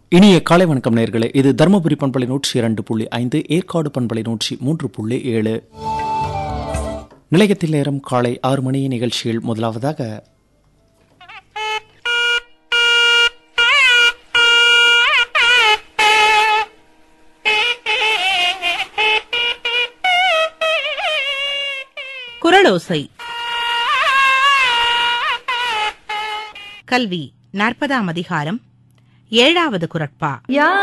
இனிய காலை வணக்கம் நேர்களே இது தருமபுரி பண்பலை நூற்றி இரண்டு புள்ளி ஐந்து ஏற்காடு பண்பலை நூற்றி மூன்று புள்ளி ஏழு நிலையத்தில் நேரம் காலை ஆறு மணி நிகழ்ச்சியில் முதலாவதாக குரலோசை கல்வி நாற்பதாம் அதிகாரம் ஏழாவது குரட்பா